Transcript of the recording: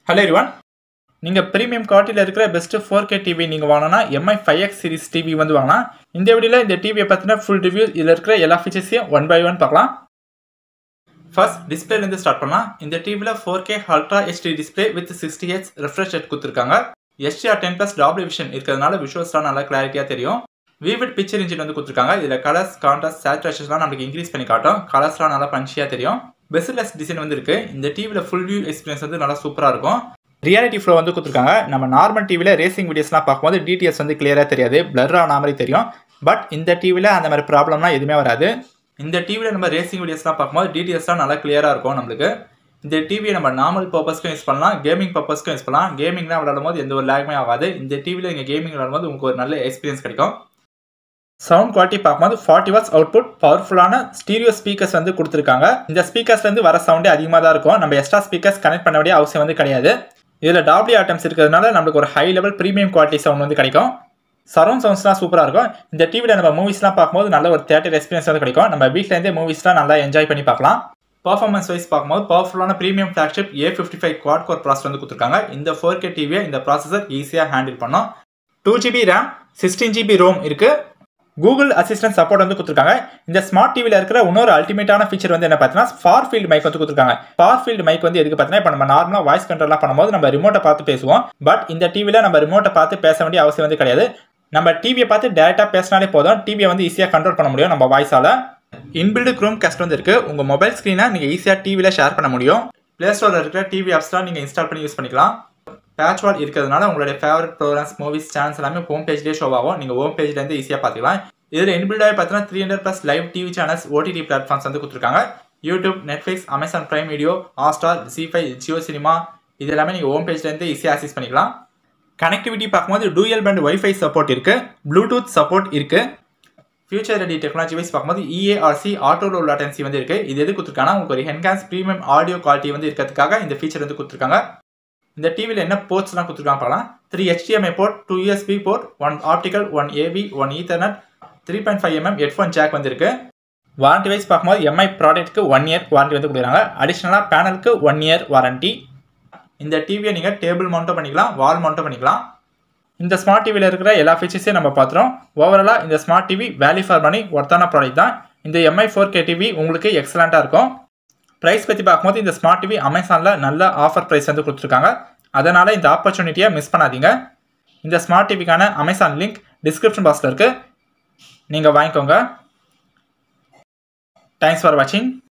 hello எரிவான் நீங்கள் premium குவாலிட்டியில் இருக்கிற பெஸ்ட்டு ஃபோர் கே டிவி நீங்கள் வாங்கினா Mi five X series TV வந்து வாங்கலாம் இந்த வீடியோவில் இந்த டிவியை பற்றின ஃபுல் ரிவ்யூ இதில் இருக்கிற எல்லா ஃபீச்சர்ஸையும் ஒன் பை ஒன் பார்க்கலாம் ஃபர்ஸ்ட் டிஸ்பிளேலேருந்து ஸ்டார்ட் பண்ணலாம் இந்த டிவியில் four K ultra HD display with sixty H refresh rate கொடுத்துருக்காங்க எஸ்டிஆர் டென் ப்ளஸ் டபுள் விஷன் இருக்கிறதுனால விஷுவல்ஸ்லாம் நல்லா கிளாரிட்டியாக தெரியும் விவிட் பிக்சர் இன்ஜின் வந்து கொடுத்துருக்காங்க இதில் கலர்ஸ் கான்ட்ராஸ்ட் சேச்சுரேஷன்ஸ்லாம் நமக்கு இன்க்ரீஸ் பண்ணி காட்டும் கலர்ஸ்லாம் நல்லா பஞ்சியாக தெரியும் பெஸ்ட்லெஸ் டிசைன் வந்து இருக்கு இந்த டிவியில் ஃபுல் வியூ எக்ஸ்பீரியன்ஸ் வந்து நல்லா சூப்பராக இருக்கும் ரியாலிட்டி ஃப்ளோ வந்து கொடுத்துருக்காங்க நம்ம நார்மல் டிவியில் ரேசிங் வீடியோஸ்லாம் பார்க்கும்போது டிடிஎஸ் வந்து கிளியராக தெரியாது பிளர் ஆன மாதிரி தெரியும் பட் இந்த டிவியில் அந்த மாதிரி ப்ராப்ளம்லாம் எதுவுமே வராது இந்த டிவியில் நம்ம ரேசிங் வீடியோஸ்லாம் பார்க்கும்போது டிடிஎஸ்லாம் நல்லா கிளியராக இருக்கும் நம்மளுக்கு இந்த டிவியை நம்ம நார்மல் பர்பஸ்க்கும் யூஸ் பண்ணலாம் கேமிங் பர்பஸ்க்கும் யூஸ் பண்ணலாம் கேமிங்லாம் விளையாடும் போது எந்த ஒரு லேக்மே ஆகாது இந்த டிவியில் நீங்கள் கேமிங் விளையாடும் போது உங்களுக்கு ஒரு நல்ல எக்ஸ்பீரியன்ஸ் கிடைக்கும் சவுண்ட் குவாலிட்டி பார்க்கும்போது ஃபார்ட்டி வாட்ஸ் அவுட்புட் பவர்ஃபுல்லான ஸ்டீரியோ ஸ்பீக்கர்ஸ் வந்து கொடுத்துருக்காங்க இந்த ஸ்பீக்கர்ஸ்லேருந்து வர சவுண்டே அதிகமாக தான் இருக்கும் நம்ம எக்ஸ்ட்ரா ஸ்பீக்கர்ஸ் கனெக்ட் பண்ண வேண்டிய அவசியம் வந்து கிடையாது இதில் டபிள்யூ ஆட்டம்ஸ் இருக்கிறதுனால நம்மளுக்கு ஒரு high level premium quality sound வந்து கிடைக்கும் சரௌண்ட் சவுண்ட்ஸ்லாம் சூப்பராக இருக்கும் இந்த டிவியில் நம்ம மூவிஸ்லாம் பார்க்கும்போது நல்ல ஒரு தேட்டர் எக்ஸ்பீரியன்ஸ் வந்து கிடைக்கும் நம்ம வீட்டிலேருந்தே மூவிஸ்லாம் நல்லா என்ஜாய் பண்ணி பார்க்கலாம் பர்ஃபார்மன்ஸ் வைஸ் பார்க்கும்போது பவர்ஃபுல்லான premium flagship A fifty five quad core process வந்து கொடுத்துருக்காங்க இந்த ஃபோர் கே டிவியை இந்த ப்ராசஸர் ஈஸியாக ஹேண்டில் பண்ணோம் two GB RAM sixteen GB ROM இருக்குது கூகுள் அசிஸ்டன்ட் சப்போர்ட் வந்து கொடுத்துருக்காங்க இந்த ஸ்மார்ட் டிவியில் இருக்கிற இன்னொரு அல்டிமேட்டான ஃபீச்சர் வந்து என்ன பார்த்தீங்கன்னா ஃபார் ஃபீல்டு மைக் வந்து கொடுத்துருக்காங்க ஃபார் ஃபீல்டு மைக் வந்து எதுக்கு பார்த்தீங்கன்னா இப்போ நம்ம நார்மலாக வாய்ஸ் கண்ட்ரோல்லாம் பண்ணும்போது நம்ம ரிமோட்டை பார்த்து பேசுவோம் பட் இந்த டிவியில் நம்ம ரிமோட்டை பார்த்து பேச வேண்டிய அவசியம் வந்து கிடையாது நம்ம டிவியை பார்த்து டேரெக்டாக பேசினாலே போதும் டிவியை வந்து ஈஸியாக கண்ட்ரோல் பண்ண முடியும் நம்ம வாய்ஸால் இன்பில்டு க்ரோம் கேஸ்ட் வந்து இருக்குது உங்கள் மொபைல் ஸ்க்ரீனை நீங்கள் ஈஸியாக டிவியில் ஷேர் பண்ண முடியும் ப்ளே ஸ்டோரில் இருக்கிற டிவி ஆப்ஸ்லாம் நீங்கள் இன்ஸ்டால் பண்ணி யூஸ் பண்ணிக்கலாம் பேட்ச் வால் இருக்கிறதுனால உங்களுடைய ஃபேவரட் ப்ரோக்ராம்ஸ் மூவிஸ் சேனல்ஸ் எல்லாமே ஹோம் பேஜ்லேயே ஷோ ஆகும் நீங்கள் ஹோம் பேஜ்லேருந்து ஈஸியாக பார்த்துக்கலாம் இதில் இன்பில்டாக பார்த்தீங்கன்னா three hundred plus live TV channels OTT platforms வந்து கொடுத்துருக்காங்க YouTube Netflix Amazon Prime Video Hotstar Zee five Jio Cinema இது எல்லாமே நீங்கள் ஹோம் பேஜ்லேருந்து ஈஸியாக ஆக்சஸ் பண்ணிக்கலாம் கனெக்டிவிட்டி பார்க்கும்போது டூயல் பேண்ட் ஒய்ஃபை சப்போர்ட் இருக்குது ப்ளூடூத் சப்போர்ட் இருக்குது ஃபியூச்சர் ரெடி டெக்னாலஜி வைஸ் பார்க்கும்போது இஏஆர்சி ஆட்டோ லோ லாட்டன்சி வந்து இருக்குது இது எது கொடுத்துருக்காங்கன்னா உங்களுக்கு ஒரு என்ஹான்ஸ் ப்ரீமியம் ஆடியோ குவாலிட்டி வந்து இருக்கிறதுக்காக இந்த ஃபீச்சர் வந்து கொடுத்துருக்காங்க இந்த டிவியில் என்ன போர்ட்ஸ்லாம் கொடுத்துருக்காங்க பார்க்கலாம் three HDMI port two USB port one optical one AV one Ethernet three point five mm headphone jack வந்துருக்கு வாரண்டி வைஸ் பார்க்கும்போது எம்ஐ ப்ராடக்ட்க்கு ஒன் இயர் வாரண்டி வந்து கொடுக்குறாங்க அடிஷ்னலாக பேனலுக்கு ஒன் இயர் வாரண்டி இந்த டிவியை நீங்கள் டேபிள் மவுண்ட்டும் பண்ணிக்கலாம் வால் மவுண்ட்டும் பண்ணிக்கலாம் இந்த ஸ்மார்ட் டிவியில் இருக்கிற எல்லா ஃபீச்சர்ஸையும் நம்ம பார்த்துறோம் ஓவராலாக இந்த smart TV value for money ஒர்த்தான ப்ராடக்ட் தான் இந்த எம்ஐ ஃபோர் கே டிவி உங்களுக்கு எக்ஸலண்ட்டாக இருக்கும் ப்ரைஸ் பற்றி பார்க்கும்போது இந்த ஸ்மார்ட் டிவி அமேசானில் நல்ல ஆஃபர் ப்ரைஸ் வந்து கொடுத்துருக்காங்க அதனால் இந்த ஆப்பர்ச்சுனிட்டியை மிஸ் பண்ணாதீங்க இந்த ஸ்மார்ட் டிவிக்கான அமேசான் லிங்க் டிஸ்கிரிப்ஷன் பாக்ஸில் இருக்குது நீங்கள் வாங்கிக்கோங்க தேங்க்ஸ் ஃபார் வாட்சிங்